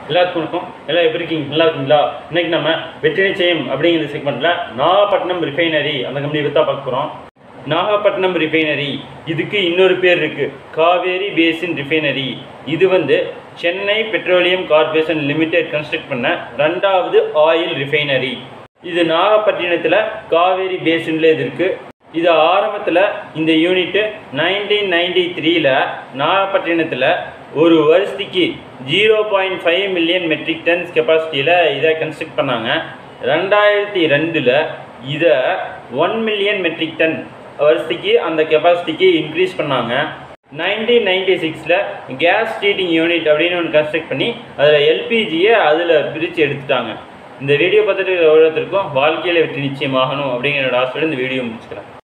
எல்லாருக்கும் வணக்கம் எல்லாம் எப்படி இருக்கீங்க நல்லா இருக்கீங்களா இன்னைக்கு நம்ம வெற்றி நிச்சயம் அப்படிங்கிற செக்மெண்ட்ல நாகப்பட்டினம் ரிஃபைனரி அந்த கம்பெனி பற்றி பார்க்க போகிறோம் நாகப்பட்டினம் ரிஃபைனரி இதுக்கு இன்னொரு பேர் இருக்கு காவேரி பேசின் ரிஃபைனரி இது வந்து Chennai petroleum corporation limited construct பண்ண ரெண்டாவது ஆயில் ரிஃபைனரி இது நாகப்பட்டினத்தில் காவேரி பேசின்ல இது இருக்கு இது ஆரம்பத்தில் இந்த யூனிட்டு நைன்டீன் நைன்டி த்ரீல நாகப்பட்டினத்தில் ஒரு வருஷத்துக்கு zero point five million metric tons கெப்பாசிட்டியில் இதை கன்ஸ்ட்ரக்ட் பண்ணாங்க ரெண்டாயிரத்தி ரெண்டில் இதை ஒன் மில்லியன் மெட்ரிக் டன் வருஷத்துக்கு அந்த கெப்பாசிட்டிக்கு இன்க்ரீஸ் பண்ணாங்க நைன்டீன் நைன்டி சிக்ஸில் கேஸ் ஹீட்டிங் யூனிட் அப்படின்னு ஒன்று கன்ஸ்ட்ரக்ட் பண்ணி அதில் எல்பிஜியை அதில் பிரித்து எடுத்துட்டாங்க இந்த வீடியோ பார்த்துட்டு ஒவ்வொருத்தருக்கும் வாழ்க்கையில் வெற்றி நிச்சயமாகணும் அப்படிங்கிற ஆசையோட இந்த வீடியோ முடிச்சுக்கிறேன்